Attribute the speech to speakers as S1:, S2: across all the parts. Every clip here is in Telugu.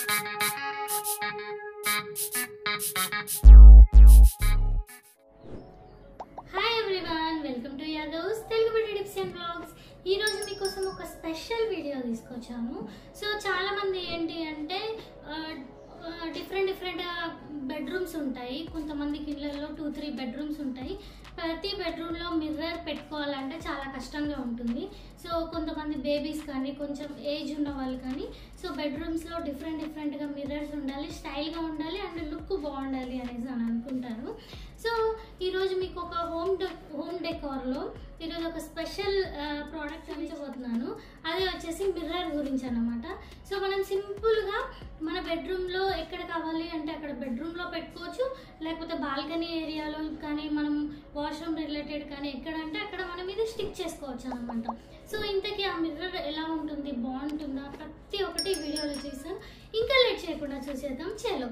S1: hi everyone welcome to Yadav's Telugu బిడ్డ టిప్స్ అండ్ బ్లాగ్స్ ఈ రోజు మీకోసం ఒక స్పెషల్ వీడియో తీసుకొచ్చాను సో చాలా మంది ఏంటి అంటే డిఫరెంట్ డిఫరెంట్ బెడ్రూమ్స్ ఉంటాయి కొంతమందికి ఇళ్ళల్లో టూ త్రీ బెడ్రూమ్స్ ఉంటాయి ప్రతి బెడ్రూమ్లో మిర్రర్ పెట్టుకోవాలంటే చాలా కష్టంగా ఉంటుంది సో కొంతమంది బేబీస్ కానీ కొంచెం ఏజ్ ఉన్న వాళ్ళు కానీ సో బెడ్రూమ్స్లో డిఫరెంట్ డిఫరెంట్గా మిర్రర్స్ ఉండాలి స్టైల్గా ఉండాలి అండ్ లుక్ బాగుండాలి అనేసి అని అనుకుంటారు సో ఈరోజు మీకు ఒక హోమ్ డె హోమ్ డెకార్లో ఈరోజు ఒక స్పెషల్ ప్రోడక్ట్ చూపించబోతున్నాను అదే వచ్చేసి మిర్రర్ గురించి అనమాట సో మనం సింపుల్గా మన బెడ్రూమ్లో ఎక్కడ కావాలి అంటే అక్కడ బెడ్రూమ్లో పెట్టుకోవచ్చు లేకపోతే బాల్కనీ ఏరియాలో కానీ మనం వాష్రూమ్ రిలేటెడ్ కానీ ఎక్కడంటే అక్కడ మనం ఇది స్టిక్ చేసుకోవచ్చు అనమాట సో ఇంతకీ ఆ మిర్రర్ ఎలా ఉంటుంది బాగుంటుందా ప్రతి ఒక్కటి వీడియోలో చూసాను ఇంకా లేట్ చేయకుండా చూసేద్దాం చలో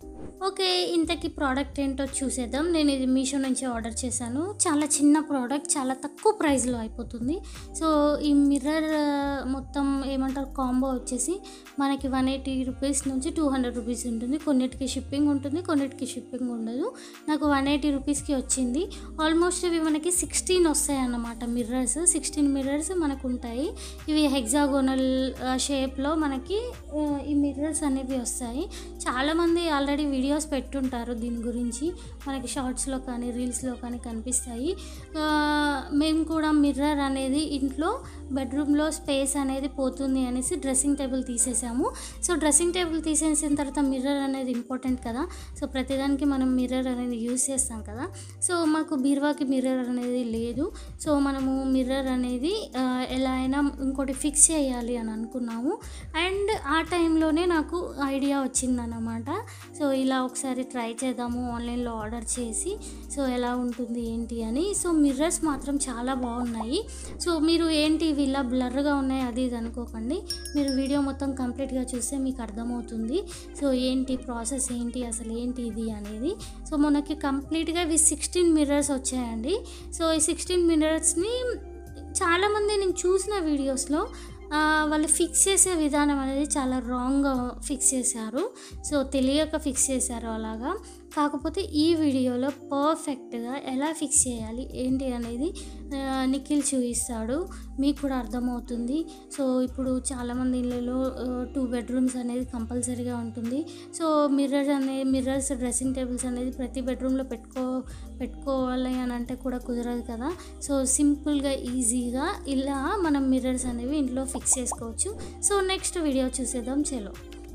S1: ఓకే ఇంతకీ ప్రోడక్ట్ ఏంటో చూసేద్దాం నేను ఇది మీషో నుంచి ఆర్డర్ చేశాను చాలా చిన్న ప్రోడక్ట్ చాలా తక్కువ ప్రైస్లో అయిపోతుంది సో ఈ మిర్రర్ మొత్తం ఏమంటారు కాంబో వచ్చేసి మనకి వన్ ఎయిటీ రూపీస్ నుంచి టూ హండ్రెడ్ రూపీస్ ఉంటుంది కొన్నిటికి షిప్పింగ్ ఉంటుంది కొన్నిటికి షిప్పింగ్ ఉండదు నాకు వన్ ఎయిటీ రూపీస్కి వచ్చింది ఆల్మోస్ట్ ఇవి మనకి సిక్స్టీన్ వస్తాయి అన్నమాట మిర్రర్స్ సిక్స్టీన్ మిర్రర్స్ మనకు ఉంటాయి ఇవి హెగ్జాగోనల్ షేప్లో మనకి ఆ, ఈ మిర్రర్స్ అనేవి వస్తాయి చాలామంది ఆల్రెడీ వీడియోస్ పెట్టుంటారు దీని గురించి మనకి షార్ట్స్లో కానీ రీల్స్లో కానీ కనిపిస్తాయి ఆ, మేము కూడా మిర్రర్ అనేది ఇంట్లో బెడ్రూమ్లో స్పేస్ అనేది పోతుంది అనేసి డ్రెస్సింగ్ టేబుల్ తీసేసాము సో డ్రెస్సింగ్ టేబుల్ తీసేసిన తర్వాత మిర్రర్ అనేది ఇంపార్టెంట్ కదా సో ప్రతిదానికి మనం మిర్రర్ అనేది యూస్ చేస్తాం కదా సో మాకు బీరువాకి మిర్రర్ అనేది లేదు సో మనము మిర్రర్ అనేది ఆ, ఎలా అయినా ఇంకోటి ఫిక్స్ చేయాలి అని అనుకున్నాము అండ్ ఆ టైంలోనే నాకు ఐడియా వచ్చిందన్నమాట సో ఇలా ఒకసారి ట్రై చేద్దాము ఆన్లైన్లో ఆర్డర్ చేసి సో ఎలా ఉంటుంది ఏంటి అని సో మిర్రర్స్ మాత్రం చాలా బాగున్నాయి సో మీరు ఏంటి ఇవి ఇలా బ్లర్గా ఉన్నాయి అది ఇది అనుకోకండి మీరు వీడియో మొత్తం కంప్లీట్గా చూస్తే మీకు అర్థమవుతుంది సో ఏంటి ప్రాసెస్ ఏంటి అసలు ఏంటి ఇది అనేది సో మనకి కంప్లీట్గా ఇవి సిక్స్టీన్ మిర్రర్స్ వచ్చాయండి సో ఈ సిక్స్టీన్ మిర్రర్స్ని చాలామంది నేను చూసిన వీడియోస్లో ఆ, వాళ్ళు ఫిక్స్ చేసే విధానం అనేది చాలా రాంగ్గా ఫిక్స్ చేశారు సో తెలియక ఫిక్స్ చేశారు అలాగా కాకపోతే ఈ వీడియోలో పర్ఫెక్ట్గా ఎలా ఫిక్స్ చేయాలి ఏంటి అనేది ఆ, నిఖిల్ చూపిస్తాడు మీకు కూడా అర్థమవుతుంది సో ఇప్పుడు చాలామంది ఇళ్ళలో టూ బెడ్రూమ్స్ అనేది కంపల్సరీగా ఉంటుంది సో మిర్రర్స్ అనేది మిర్రర్స్ డ్రెస్సింగ్ టేబుల్స్ అనేది ప్రతి బెడ్రూమ్లో పెట్టుకో పెట్టుకోవాలి అని అంటే కూడా కుదరదు కదా సో సింపుల్గా ఈజీగా ఇలా మనం మిర్రర్స్ అనేవి ఇంట్లో ఫిక్స్ చేసుకోవచ్చు సో నెక్స్ట్ వీడియో చూసేద్దాం చలో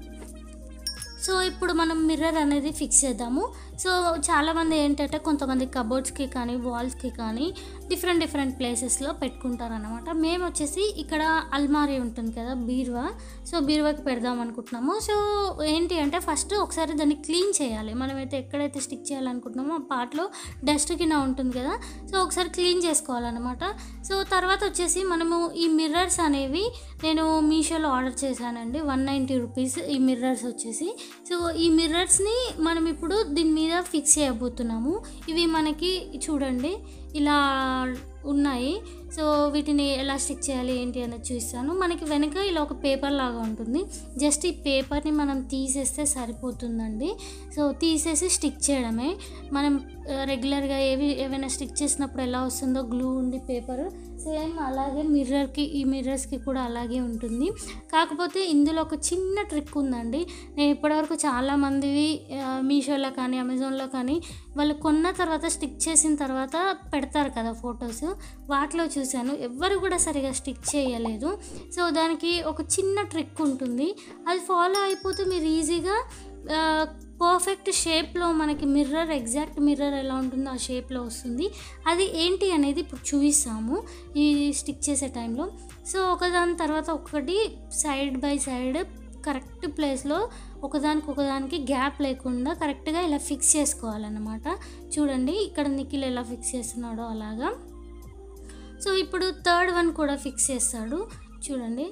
S1: సో ఇప్పుడు మనం మిర్రర్ అనేది ఫిక్స్ చేద్దాము సో చాలామంది ఏంటంటే కొంతమంది కబోర్డ్స్కి కానీ వాల్స్కి కానీ డిఫరెంట్ డిఫరెంట్ ప్లేసెస్లో పెట్టుకుంటారనమాట మేము వచ్చేసి ఇక్కడ అల్మారీ ఉంటుంది కదా బీరువా సో బీరువాకి పెడదాం అనుకుంటున్నాము సో ఏంటి అంటే ఫస్ట్ ఒకసారి దాన్ని క్లీన్ చేయాలి మనమైతే ఎక్కడైతే స్టిక్ చేయాలనుకుంటున్నామో ఆ పార్ట్లో డస్ట్ కింద ఉంటుంది కదా సో ఒకసారి క్లీన్ చేసుకోవాలన్నమాట సో తర్వాత వచ్చేసి మనము ఈ మిర్రర్స్ అనేవి నేను మీషోలో ఆర్డర్ చేశానండి వన్ నైంటీ రూపీస్ ఈ మిర్రర్స్ వచ్చేసి సో ఈ మిర్రర్స్ని మనం ఇప్పుడు దీని మీద ఫిక్స్ చేయబోతున్నాము ఇవి మనకి చూడండి ఇలా ఉన్నాయి సో వీటిని ఎలా స్టిక్ చేయాలి ఏంటి అనేది చూస్తాను మనకి వెనక ఇలా ఒక పేపర్ లాగా ఉంటుంది జస్ట్ ఈ పేపర్ని మనం తీసేస్తే సరిపోతుందండి సో తీసేసి స్టిక్ చేయడమే మనం రెగ్యులర్గా ఏవి ఏవైనా స్టిక్ చేసినప్పుడు ఎలా వస్తుందో గ్లూ ఉండి పేపర్ సేమ్ అలాగే మిర్రర్కి ఈ మిర్రర్స్కి కూడా అలాగే ఉంటుంది కాకపోతే ఇందులో ఒక చిన్న ట్రిక్ ఉందండి నేను ఇప్పటివరకు చాలామందివి మీషోలో కానీ అమెజాన్లో కానీ వాళ్ళు కొన్న తర్వాత స్టిక్ చేసిన తర్వాత పెడతారు కదా ఫొటోస్ వాటిలో చూశాను ఎవ్వరు కూడా సరిగా స్టిక్ చేయలేదు సో దానికి ఒక చిన్న ట్రిక్ ఉంటుంది అది ఫాలో అయిపోతే మీరు ఈజీగా పర్ఫెక్ట్ షేప్లో మనకి మిర్రర్ ఎగ్జాక్ట్ మిర్రర్ ఎలా ఉంటుందో ఆ షేప్లో వస్తుంది అది ఏంటి అనేది ఇప్పుడు చూపిస్తాము ఈ స్టిక్ చేసే టైంలో సో ఒకదాని తర్వాత ఒకటి సైడ్ బై సైడ్ కరెక్ట్ ప్లేస్లో ఒకదానికి ఒకదానికి గ్యాప్ లేకుండా కరెక్ట్గా ఇలా ఫిక్స్ చేసుకోవాలన్నమాట చూడండి ఇక్కడ నిఖిల్ ఎలా ఫిక్స్ చేస్తున్నాడో అలాగా సో ఇప్పుడు థర్డ్ వన్ కూడా ఫిక్స్ చేస్తాడు చూడండి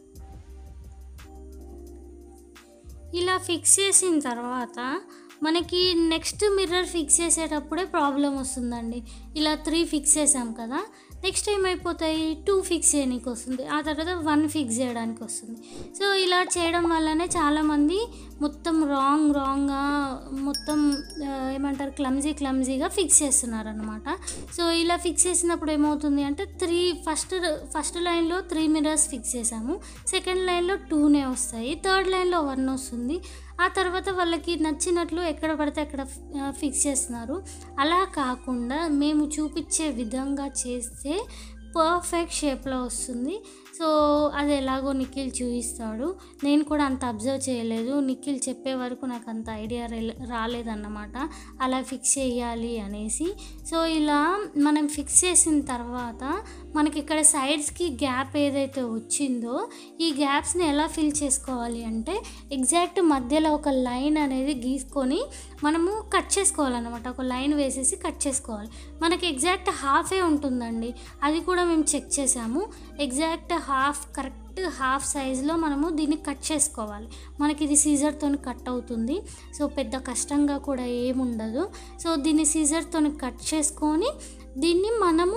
S1: ఇలా ఫిక్స్ చేసిన తర్వాత మనకి నెక్స్ట్ మిర్రర్ ఫిక్స్ చేసేటప్పుడే ప్రాబ్లం వస్తుందండి ఇలా త్రీ ఫిక్స్ చేసాం కదా నెక్స్ట్ ఏమైపోతాయి టూ ఫిక్స్ చేయడానికి వస్తుంది ఆ తర్వాత వన్ ఫిక్స్ చేయడానికి వస్తుంది సో ఇలా చేయడం వల్లనే చాలామంది మొత్తం రాంగ్ రాంగ్గా మొత్తం ఆ, ఏమంటారు క్లమ్జీ క్లమ్జీగా ఫిక్స్ చేస్తున్నారు అనమాట సో ఇలా ఫిక్స్ చేసినప్పుడు ఏమవుతుంది అంటే త్రీ ఫస్ట్ ఫస్ట్ లైన్లో త్రీ మిరర్స్ ఫిక్స్ చేసాము సెకండ్ లైన్లో టూనే వస్తాయి థర్డ్ లైన్లో వన్ వస్తుంది ఆ తర్వాత వాళ్ళకి నచ్చినట్లు ఎక్కడ పడితే అక్కడ ఫిక్స్ చేస్తున్నారు అలా కాకుండా మేము చూపించే విధంగా చేస్తే పర్ఫెక్ట్ షేప్లో వస్తుంది సో అది ఎలాగో నిఖిల్ చూపిస్తాడు నేను కూడా అంత అబ్జర్వ్ చేయలేదు నిఖిల్ చెప్పే వరకు నాకు అంత ఐడియా రాలేదన్నమాట అలా ఫిక్స్ చేయాలి అనేసి సో ఇలా మనం ఫిక్స్ చేసిన తర్వాత మనకి ఇక్కడ సైడ్స్కి గ్యాప్ ఏదైతే వచ్చిందో ఈ గ్యాప్స్ని ఎలా ఫిల్ చేసుకోవాలి అంటే ఎగ్జాక్ట్ మధ్యలో ఒక లైన్ అనేది గీసుకొని మనము కట్ చేసుకోవాలన్నమాట ఒక లైన్ వేసేసి కట్ చేసుకోవాలి మనకి ఎగ్జాక్ట్ హాఫే ఉంటుందండి అది కూడా మేము చెక్ చేసాము ఎగ్జాక్ట్ హాఫ్ కరెక్ట్ హాఫ్ సైజులో మనము దీన్ని కట్ చేసుకోవాలి మనకి ఇది సీజర్తో కట్ అవుతుంది సో పెద్ద కష్టంగా కూడా ఏముండదు సో దీన్ని సీజర్తో కట్ చేసుకొని దీన్ని మనము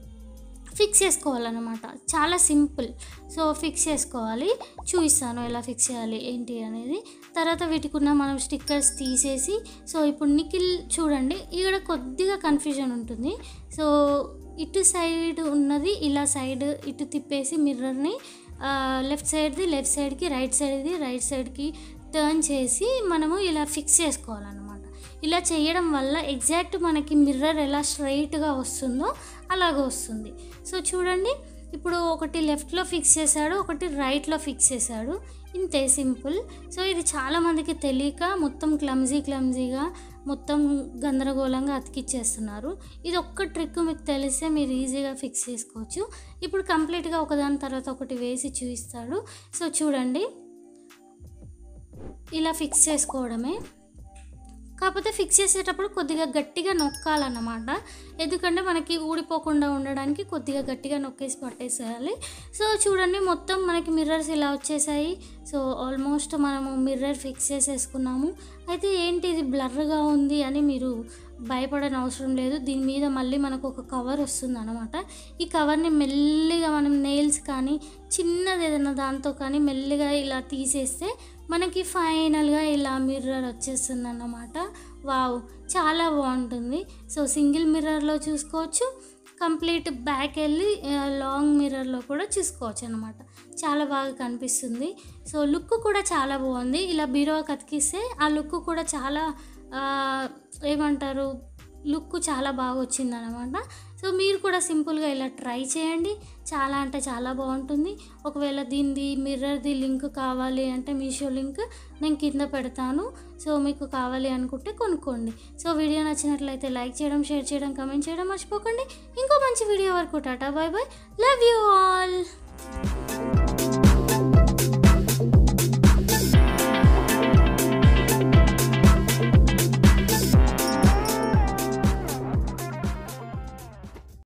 S1: ఫిక్స్ చేసుకోవాలన్నమాట చాలా సింపుల్ సో ఫిక్స్ చేసుకోవాలి చూపిస్తాను ఎలా ఫిక్స్ చేయాలి ఏంటి అనేది తర్వాత వీటికున్న మనం స్టిక్కర్స్ తీసేసి సో ఇప్పుడు నిఖిల్ చూడండి ఇక్కడ కొద్దిగా కన్ఫ్యూజన్ ఉంటుంది సో ఇటు సైడ్ ఉన్నది ఇలా సైడ్ ఇటు తిప్పేసి మిర్రర్ని లెఫ్ట్ సైడ్ది లెఫ్ట్ సైడ్కి రైట్ సైడ్ది రైట్ సైడ్కి టర్న్ చేసి మనము ఇలా ఫిక్స్ చేసుకోవాలన్నమాట ఇలా చేయడం వల్ల ఎగ్జాక్ట్ మనకి మిర్రర్ ఎలా స్ట్రైట్గా వస్తుందో అలాగ వస్తుంది సో చూడండి ఇప్పుడు ఒకటి లెఫ్ట్లో ఫిక్స్ చేశాడు ఒకటి రైట్లో ఫిక్స్ చేశాడు ఇంతే సింపుల్ సో ఇది చాలామందికి తెలియక మొత్తం క్లమ్జీ క్లమ్జీగా మొత్తం గందరగోళంగా అతికిచ్చేస్తున్నారు ఇది ఒక్క ట్రిక్ మీకు తెలిస్తే మీరు ఈజీగా ఫిక్స్ చేసుకోవచ్చు ఇప్పుడు కంప్లీట్గా ఒకదాని తర్వాత ఒకటి వేసి చూపిస్తాడు సో చూడండి ఇలా ఫిక్స్ చేసుకోవడమే కాకపోతే ఫిక్స్ చేసేటప్పుడు కొద్దిగా గట్టిగా నొక్కాలన్నమాట ఎందుకంటే మనకి ఊడిపోకుండా ఉండడానికి కొద్దిగా గట్టిగా నొక్కేసి పట్టేసేయాలి సో చూడండి మొత్తం మనకి మిర్రర్స్ ఇలా వచ్చేసాయి సో ఆల్మోస్ట్ మనము మిర్రర్ ఫిక్స్ చేసేసుకున్నాము అయితే ఏంటి ఇది బ్లర్గా ఉంది అని మీరు భయపడని అవసరం లేదు దీని మీద మళ్ళీ మనకు ఒక కవర్ వస్తుంది అనమాట ఈ కవర్ని మెల్లిగా మనం నెయిల్స్ కానీ చిన్నది ఏదైనా దాంతో కానీ మెల్లిగా ఇలా తీసేస్తే మనకి ఫైనల్గా ఇలా మిర్రర్ వచ్చేస్తుంది అన్నమాట వావ్ చాలా బాగుంటుంది సో సింగిల్ మిర్రర్లో చూసుకోవచ్చు కంప్లీట్ బ్యాక్ వెళ్ళి ఆ, లాంగ్ మిర్రర్లో కూడా చూసుకోవచ్చు అనమాట చాలా బాగా కనిపిస్తుంది సో లుక్ కూడా చాలా బాగుంది ఇలా బీరో కతికిస్తే ఆ లుక్ కూడా చాలా ఆ, ఏమంటారు లుక్ చాలా బాగా వచ్చిందనమాట సో మీరు కూడా సింపుల్గా ఇలా ట్రై చేయండి చాలా అంటే చాలా బాగుంటుంది ఒకవేళ దీనిది మిర్రర్ది లింక్ కావాలి అంటే మీషో లింక్ నేను కింద పెడతాను సో మీకు కావాలి అనుకుంటే కొనుక్కోండి సో వీడియో నచ్చినట్లయితే లైక్ చేయడం షేర్ చేయడం కమెంట్ చేయడం మర్చిపోకండి ఇంకో మంచి వీడియో వరకు tata bye bye love you all